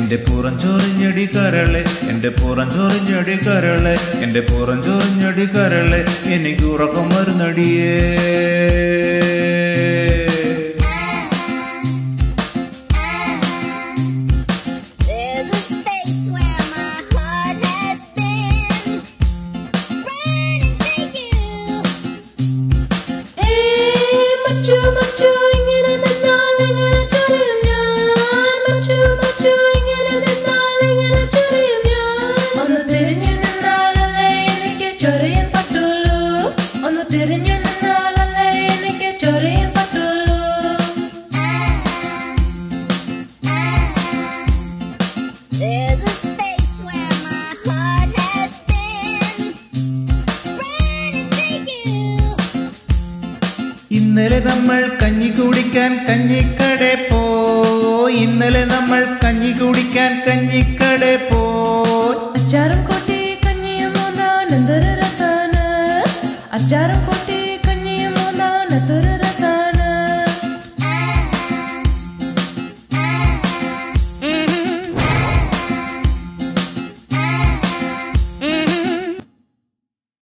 എന്റെ പുറം ചൊറിഞ്ഞടി കരളെ എന്റെ പുറം ചൊറിഞ്ഞടി കരളെ എന്റെ പുറം ചൊറിഞ്ഞടി കരളെ എനിക്ക് ഉറക്കം വരുന്നടിയേ There's a space where my heart has been running to you. മച്ചു മച്ചു ഇങ്ങനെ നിന്നാൽ ഇങ്ങനെ ചൊറിയും ഞാൻ മച്ചു മച്ചു ഇങ്ങനെ നിന്നാൽ ഇങ്ങനെ ചൊറിയും ഞാൻ ഒന്ന് തിരിഞ്ഞു നിന്നാലല്ലേ എനിക്ക് ചൊറിയാൻ പറ്റുള്ളൂ ഒന്ന് തിരിഞ്ഞു നിന്നാലല്ലേ എനിക്ക് ചൊറിയാൻ പറ്റുള്ളൂ There's a space where my heart has been running to you. ഇന്നലെ നമ്മൾ കഞ്ഞി കുടിക്കാൻ കഞ്ഞിക്കട പോയി ഇന്നലെ നമ്മൾ കഞ്ഞി കുടിക്കാൻ കഞ്ഞിക്കട പോയി അച്ചാറും കൂട്ടി കഞ്ഞിയും മൂന്നാൻ എന്തൊരു രസാണ് അച്ചാറും കൂട്ടി കഞ്ഞിയും മൂന്നാൻ എന്തൊരു